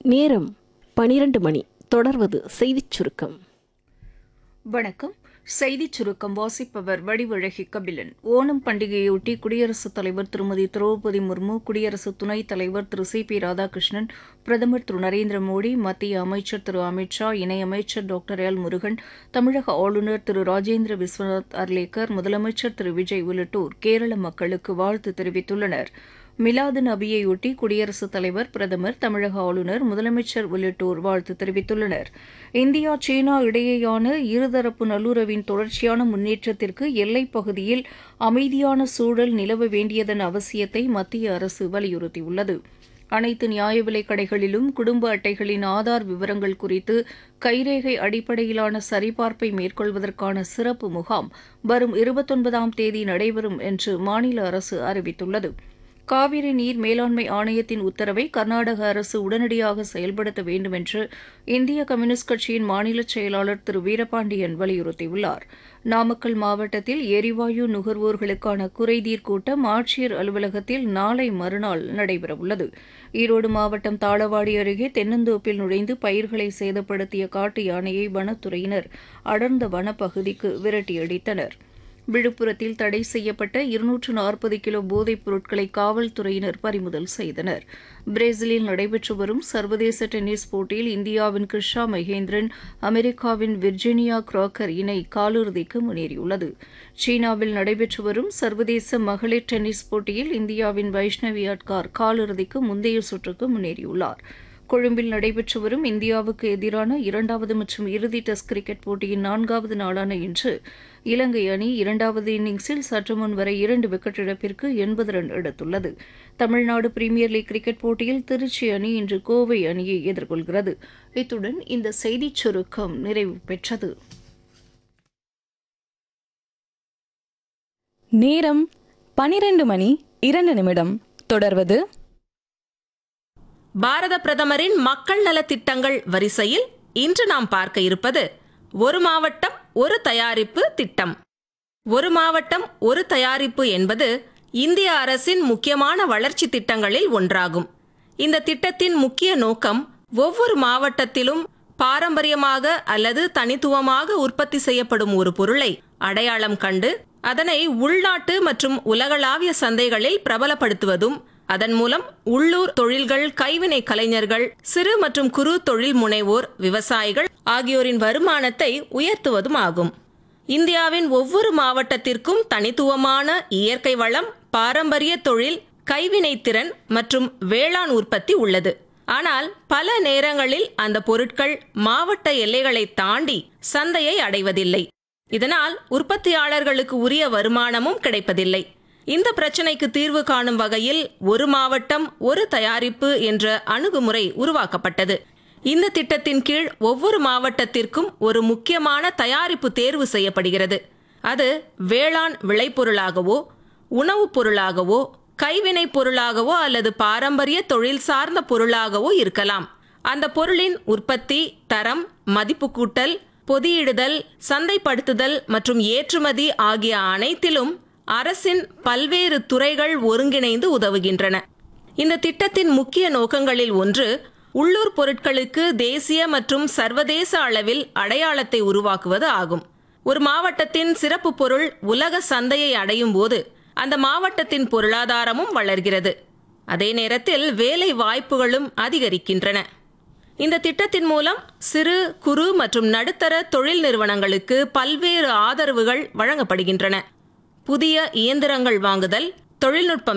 நேரம் பனிரெண்டு மணி தொடர்வது செய்திச் சுருக்கம் வணக்கம் செய்திச் சுருக்கம் வாசிப்பவர் வடிவழகி கபிலன் ஓணம் பண்டிகையொட்டி குடியரசுத் தலைவர் திருமதி திரௌபதி முர்மு குடியரசு துணைத் தலைவர் திரு சி பி ராதாகிருஷ்ணன் பிரதமர் திரு நரேந்திர மோடி மத்திய அமைச்சர் திரு அமித் ஷா இணையமைச்சர் டாக்டர் எல் முருகன் தமிழக ஆளுநர் திரு ராஜேந்திர விஸ்வநாத் அர்லேக்கர் முதலமைச்சர் திரு விஜய் உள்ளிட்டோர் கேரள மக்களுக்கு வாழ்த்து தெரிவித்துள்ளனர் மிலாது நபியையொட்டி குடியரசுத் தலைவர் பிரதமர் தமிழக ஆளுநர் முதலமைச்சர் உள்ளிட்டோர் வாழ்த்து தெரிவித்துள்ளனர் இந்தியா சீனா இடையேயான இருதரப்பு நல்லுறவின் தொடர்ச்சியான முன்னேற்றத்திற்கு எல்லைப் பகுதியில் அமைதியான சூழல் நிலவ வேண்டியதன் அவசியத்தை மத்திய அரசு வலியுறுத்தியுள்ளது அனைத்து நியாய விலைக் கடைகளிலும் குடும்ப அட்டைகளின் ஆதார் விவரங்கள் குறித்து கைரேகை அடிப்படையிலான சரிபார்ப்பை மேற்கொள்வதற்கான சிறப்பு முகாம் வரும் இருபத்தொன்பதாம் தேதி நடைபெறும் என்று மாநில அரசு அறிவித்துள்ளது காவிரி நீர் மேலாண்மை ஆணையத்தின் உத்தரவை கர்நாடக அரசு உடனடியாக செயல்படுத்த வேண்டும் என்று இந்திய கம்யூனிஸ்ட் கட்சியின் மாநில செயலாளர் திரு வீரபாண்டியன் வலியுறுத்தியுள்ளார் நாமக்கல் மாவட்டத்தில் எரிவாயு நுகர்வோர்களுக்கான குறைதீர் கூட்டம் ஆட்சியர் அலுவலகத்தில் நாளை மறுநாள் நடைபெறவுள்ளது ஈரோடு மாவட்டம் தாளவாடி அருகே தென்னந்தோப்பில் நுழைந்து பயிர்களை சேதப்படுத்திய காட்டு யானையை வனத்துறையினர் அடர்ந்த வனப்பகுதிக்கு விரட்டியடித்தனர் விழுப்புரத்தில் தடை செய்யப்பட்ட இருநூற்று நாற்பது கிலோ போதைப் பொருட்களை காவல்துறையினர் பறிமுதல் செய்தனர் பிரேசிலில் நடைபெற்று வரும் சர்வதேச டென்னிஸ் போட்டியில் இந்தியாவின் கிருஷா மகேந்திரன் அமெரிக்காவின் விர்ஜினியா கிராக்கர் இணை காலிறுதிக்கு முன்னேறியுள்ளது சீனாவில் நடைபெற்று வரும் சர்வதேச மகளிர் டென்னிஸ் போட்டியில் இந்தியாவின் வைஷ்ணவி அட்கார் காலிறுதிக்கு முந்தைய சுற்றுக்கு முன்னேறியுள்ளார் கொழும்பில் நடைபெற்று வரும் இந்தியாவுக்கு எதிரான இரண்டாவது மற்றும் இறுதி டெஸ்ட் கிரிக்கெட் போட்டியின் நான்காவது நாளான இன்று இலங்கை அணி இரண்டாவது இன்னிங்ஸில் சற்று முன் வரை இரண்டு விக்கெட் இழப்பிற்கு எண்பது ரன் எடுத்துள்ளது தமிழ்நாடு பிரீமியர் லீக் கிரிக்கெட் போட்டியில் திருச்சி அணி இன்று கோவை அணியை எதிர்கொள்கிறது இத்துடன் இந்த செய்திச் சுருக்கம் நிறைவு பெற்றது நேரம் பனிரெண்டு மணி இரண்டு நிமிடம் தொடர்வது பாரத பிரதமரின் மக்கள் நலத் திட்டங்கள் வரிசையில் இன்று நாம் பார்க்க இருப்பது ஒரு மாவட்டம் ஒரு தயாரிப்பு திட்டம் ஒரு மாவட்டம் ஒரு தயாரிப்பு என்பது இந்திய அரசின் முக்கியமான வளர்ச்சி திட்டங்களில் ஒன்றாகும் இந்த திட்டத்தின் முக்கிய நோக்கம் ஒவ்வொரு மாவட்டத்திலும் பாரம்பரியமாக அல்லது தனித்துவமாக உற்பத்தி செய்யப்படும் ஒரு பொருளை அடையாளம் கண்டு அதனை உள்நாட்டு மற்றும் உலகளாவிய சந்தைகளில் பிரபலப்படுத்துவதும் அதன் மூலம் உள்ளூர் தொழில்கள் கைவினை கலைஞர்கள் சிறு மற்றும் குறு தொழில் முனைவோர் விவசாயிகள் ஆகியோரின் வருமானத்தை உயர்த்துவதும் ஆகும் இந்தியாவின் ஒவ்வொரு மாவட்டத்திற்கும் தனித்துவமான இயற்கை வளம் பாரம்பரிய தொழில் கைவினைத்திறன் மற்றும் வேளாண் உற்பத்தி உள்ளது ஆனால் பல நேரங்களில் அந்த பொருட்கள் மாவட்ட எல்லைகளை தாண்டி சந்தையை அடைவதில்லை இதனால் உற்பத்தியாளர்களுக்கு உரிய வருமானமும் கிடைப்பதில்லை இந்த பிரச்சினைக்கு தீர்வு காணும் வகையில் ஒரு மாவட்டம் ஒரு தயாரிப்பு என்ற அணுகுமுறை உருவாக்கப்பட்டது இந்த திட்டத்தின் கீழ் ஒவ்வொரு மாவட்டத்திற்கும் ஒரு முக்கியமான தயாரிப்பு தேர்வு செய்யப்படுகிறது அது வேளாண் விளைபொருளாகவோ உணவுப் பொருளாகவோ கைவினைப் பொருளாகவோ அல்லது பாரம்பரிய தொழில் சார்ந்த பொருளாகவோ இருக்கலாம் அந்த பொருளின் உற்பத்தி தரம் மதிப்பு கூட்டல் பொதியிடுதல் சந்தைப்படுத்துதல் மற்றும் ஏற்றுமதி ஆகிய அனைத்திலும் அரசின் பல்வேறு துறைகள் ஒருங்கிணைந்து உதவுகின்றன இந்த திட்டத்தின் முக்கிய நோக்கங்களில் ஒன்று உள்ளூர் பொருட்களுக்கு தேசிய மற்றும் சர்வதேச அளவில் அடையாளத்தை உருவாக்குவது ஆகும் ஒரு மாவட்டத்தின் சிறப்பு பொருள் உலக சந்தையை அடையும் போது அந்த மாவட்டத்தின் பொருளாதாரமும் வளர்கிறது அதே நேரத்தில் வேலை வாய்ப்புகளும் அதிகரிக்கின்றன இந்த திட்டத்தின் மூலம் சிறு குறு மற்றும் நடுத்தர தொழில் நிறுவனங்களுக்கு பல்வேறு ஆதரவுகள் வழங்கப்படுகின்றன புதிய இயந்திரங்கள் வாங்குதல் தொழில்நுட்ப